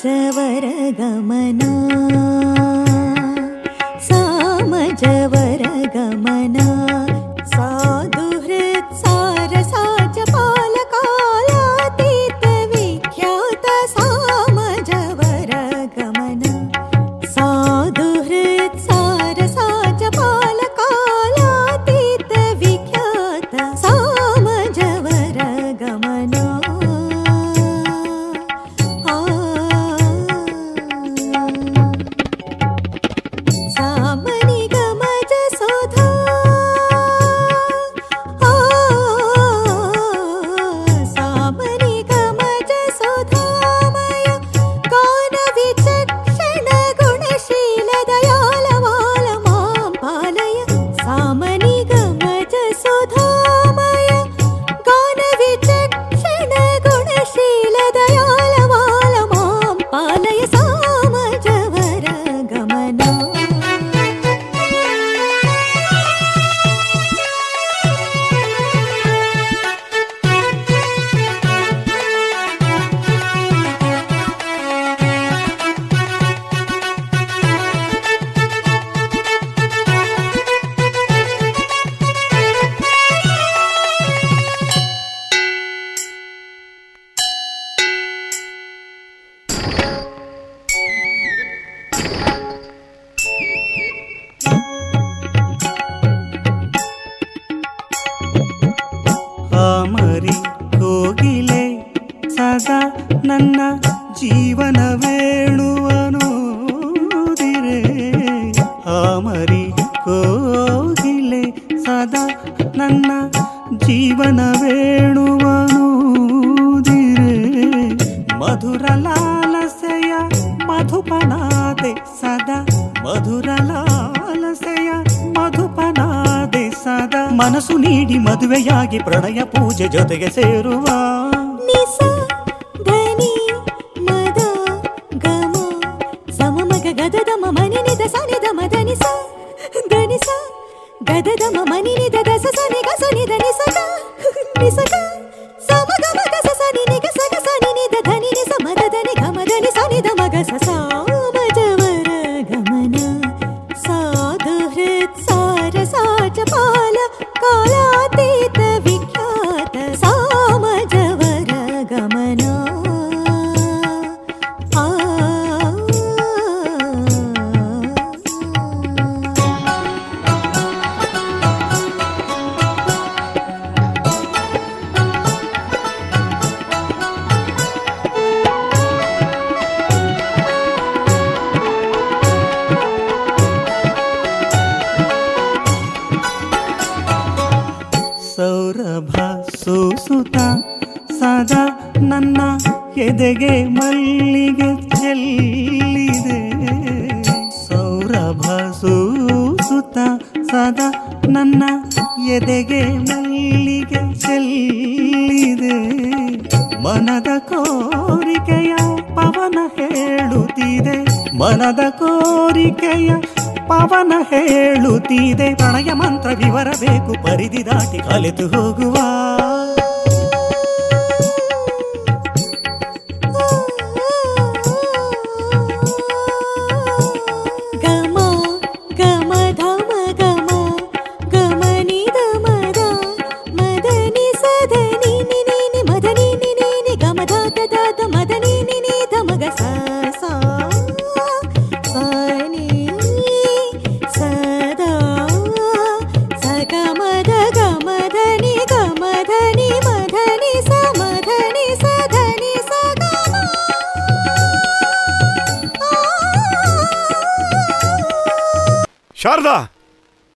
ಸಾಮಜವರ ಗಮನ ಸಾಮಜವರ ಗಮನ ಸಾಧು ಹೃತ್ ಸಾರ ಸಾಚ ಪಾಲ ಕಾಲಾತೀತ ವಿಖ್ಯಾತ ಸಾಮಜವರ ಗಮನ ಸಾಧು ಹೃತ್ ಸಾರ ಸಾಚ ಪಾಲ ಕಾಲಾತೀತ ವಿಖ್ಯಾತ ಸಾಮಜವರ ಗಮನ ಆ ಸಾಮನಿ ಗಮಜ ಸುಧಾ ಆ ಸಾಮನಿ ಗಮಜ ಸುಧಾಮಯ ಗಾನ ವಿಚಕ್ಷಣ ಗುಣಶೀಲ ದಯಾಲವಾಲ ಮಾಂ ಪಾಲಯ ಸಾಮನಿ ಗಮಜ ಸುಧಾಮಯ ಗಾನ ವಿಚಕ್ಷಣ ಗುಣಶೀಲ ದಯಾಲವಾಲ ಮಾಂ ಪಾಲಯ ಸಾಮಜವರ ಗಮನ ಆಮರಿ ಕೋಗಿಲೆ ಸದಾ ನನ್ನ ಜೀವನ ವೇಣುವನೋದಿರೆ ಆಮರಿ ಕೋಗಿಲೆ ಸದಾ ನನ್ನ ಜೀವನ ವೇಣುವನೋದಿರೆ ಮಧುರ ಲಾಲಸೆಯ ಮಧುಪನಾದೆ ಸದಾ ಮಧುರ ಲಾಲಸೆಯ ಮಧುಪನಾದೆ ಸದಾ ಮನಸ್ಸು ನೀಡಿ ಮದುವೆಯಾಗಿ ಪ್ರಣಯ ಪೂಜೆ ಜೊತೆಗೆ ಸೇರುವ ನಿಸ ಧನಿ ಮದ ಗಮ ಸಮ ಮಗ ಗದದ ಮನಿ ನಿದ ಸನಿ ದ ಮದ ನಿಸ ಧನಿ ಸ ಗದದ ಮನಿ ನಿದ ದಸ ಸನಿ ಗ ಸನಿ ದ ನಿಸ ಗ ನಿಸ ಗ ಸಮ ಗ ಮಗ ಸ ಸನಿ ನಿ ಗ ಸ ಗ ಸನಿ ನಿ ದ ಧನಿ ನಿ ಸ ಮದ ಧನಿ ಗ ಮದ ನಿ ಸನಿ ದ ಮಗ ಸ ಸ ಮಜವರ ಗಮನ ಸಾಧು ಹೃತ್ ಸಾರ ಸಾಚ ಪಾಲ ಕಾಲಾತೀತ ವಿಖ್ಯಾತ ಸಾಮಜವರ ಗಮನ ಆ ಸೌರಭ ಸೂಸುತ್ತ ಸದಾ ನನ್ನ ಎದೆಗೆ ಮಲ್ಲಿಗೆ ಚೆಲ್ಲಿದೆ ಸೌರಭ ಸೂಸುತ್ತ ಸದಾ ನನ್ನ ಎದೆಗೆ ಮಲ್ಲಿಗೆ ಚೆಲ್ಲಿದೆ ಮನದ ಕೋರಿಕೆಯ ಪವನ ಹೇಳುತ್ತಿದೆ ಮನದ ಕೋರಿಕೆಯ ಪವನ ಹೇಳುತ್ತಿದೆ ಪ್ರಣಯ ಮಂತ್ರ ವಿವರ ಬೇಕು ಪರಿಧಿ ದಾಟಿ ಕಲಿತು ಹೋಗುವ ಗಮ ಗಮ ಧಮ ಗಮ ಗಮ ನಿ ದ ಮದ ಮದ ನಿ ಸ ಧ ನಿ ನಿ ನಿ ನಿ ಮದ ನಿ ನಿ ನಿ ನಿ ಗಮ ಧ ದ ದ ದ ಮದ ನಿ ನಿ ನಿ ಧ ಮಗ ಸ ಸ ಸ ನಿ ಸ ದ ಸ ಗ ಮ ದ ಗ ಮ ಧ ನಿ ಗ ಮ ಧ ನಿ ಮ ಧ ನಿ ಸ ಮ ಧ ನಿ ಸ ಧ ನಿ ಸ ಗ ಮ ಶಾರದಾ